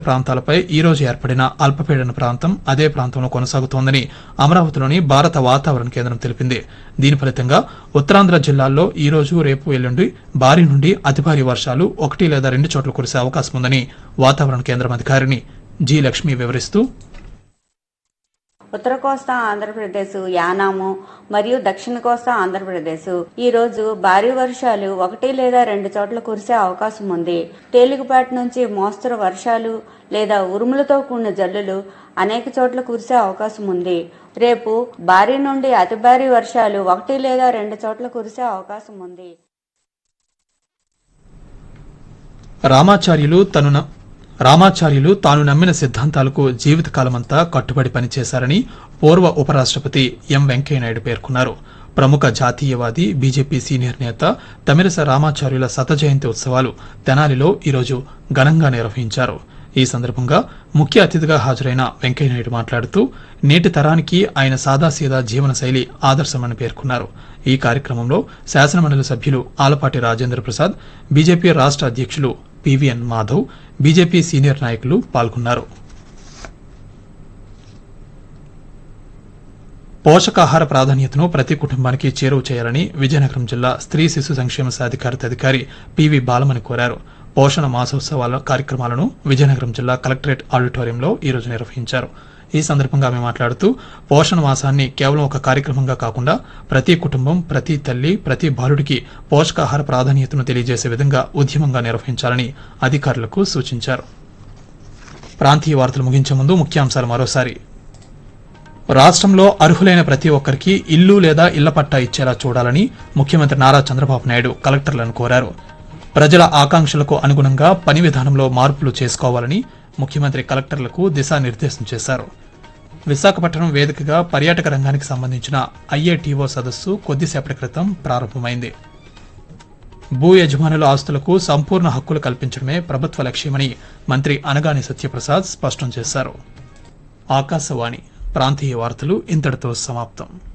ప్రాంతాలపై ఈ రోజు ఏర్పడిన అల్పపీడన ప్రాంతం అదే ప్రాంతంలో కొనసాగుతోందని అమరావతిలోని భారత వాతావరణ కేంద్రం తెలిపింది దీని ఫలితంగా ఉత్తరాంధ్ర జిల్లాల్లో ఈ రోజు రేపు ఎల్లుండి భారీ నుండి అతి భారీ వర్షాలు ఒకటి లేదా రెండు చోట్ల కురిసే అవకాశం ఉందని వాతావరణ కేంద్రం అధికారిని జి లక్ష్మి వివరిస్తూ ఉత్తర కోస్తా ఆంధ్రప్రదేశ్ యానాము మరియు దక్షిణ కోస్తా ఆంధ్రప్రదేశ్ ఈ రోజు భారీ వర్షాలు ఒకటి లేదా రెండు చోట్ల కురిసే అవకాశం ఉంది తేలికపాటి నుంచి మోస్తరు వర్షాలు లేదా ఉరుములతో కూడిన జల్లులు అనేక చోట్ల కురిసే అవకాశం ఉంది రేపు భారీ నుండి అతి భారీ వర్షాలు ఒకటి లేదా రెండు చోట్ల కురిసే అవకాశం ఉంది రామాచార్యులు తను న- రామాచార్యులు తాను నమ్మిన సిద్ధాంతాలకు జీవితకాలమంతా కట్టుబడి పనిచేశారని పూర్వ ఉపరాష్ట్రపతి ఎం వెంకయ్యనాయుడు పేర్కొన్నారు ప్రముఖ జాతీయవాది బీజేపీ సీనియర్ నేత తమిరస రామాచార్యుల శత జయంతి ఉత్సవాలు తెనాలిలో ఈరోజు ఘనంగా నిర్వహించారు ఈ సందర్భంగా ముఖ్య అతిథిగా హాజరైన వెంకయ్యనాయుడు మాట్లాడుతూ నేటి తరానికి ఆయన సాదాసీదా జీవనశైలి ఆదర్శమని పేర్కొన్నారు ఈ కార్యక్రమంలో శాసనమండలి సభ్యులు ఆలపాటి రాజేంద్ర ప్రసాద్ బీజేపీ రాష్ట్ర అధ్యక్షులు పివిఎన్ మాధవ్ బీజేపీ సీనియర్ నాయకులు పాల్గొన్నారు పోషకాహార ప్రాధాన్యతను ప్రతి కుటుంబానికి చేరువ చేయాలని విజయనగరం జిల్లా స్త్రీ శిశు సంక్షేమ సాధికారత అధికారి పివి బాలమణి కోరారు పోషణ మాసోత్సవాల కార్యక్రమాలను విజయనగరం జిల్లా కలెక్టరేట్ ఆడిటోరియంలో ఈరోజు నిర్వహించారు ఈ సందర్భంగా ఆమె మాట్లాడుతూ పోషణ మాసాన్ని కేవలం ఒక కార్యక్రమంగా కాకుండా ప్రతి కుటుంబం ప్రతి తల్లి ప్రతి బాలుడికి పోషకాహార ప్రాధాన్యతను తెలియజేసే విధంగా ఉద్యమంగా నిర్వహించాలని అధికారులకు సూచించారు ప్రాంతీయ వార్తలు ముగించే ముందు ముఖ్యాంశాలు మరోసారి రాష్ట్రంలో అర్హులైన ప్రతి ఒక్కరికి ఇల్లు లేదా ఇళ్ల పట్టా ఇచ్చేలా చూడాలని ముఖ్యమంత్రి నారా చంద్రబాబు నాయుడు కలెక్టర్లను కోరారు ప్రజల ఆకాంక్షలకు అనుగుణంగా పని విధానంలో మార్పులు చేసుకోవాలని ముఖ్యమంత్రి కలెక్టర్లకు దిశానిర్దేశం చేశారు విశాఖపట్నం వేదికగా పర్యాటక రంగానికి సంబంధించిన ఐఏటీఓ సదస్సు కొద్దిసేపటి క్రితం ప్రారంభమైంది భూ యజమానుల ఆస్తులకు సంపూర్ణ హక్కులు కల్పించడమే ప్రభుత్వ లక్ష్యమని మంత్రి అనగాని సత్యప్రసాద్ స్పష్టం చేశారు ఆకాశవాణి ప్రాంతీయ వార్తలు ఇంతటితో సమాప్తం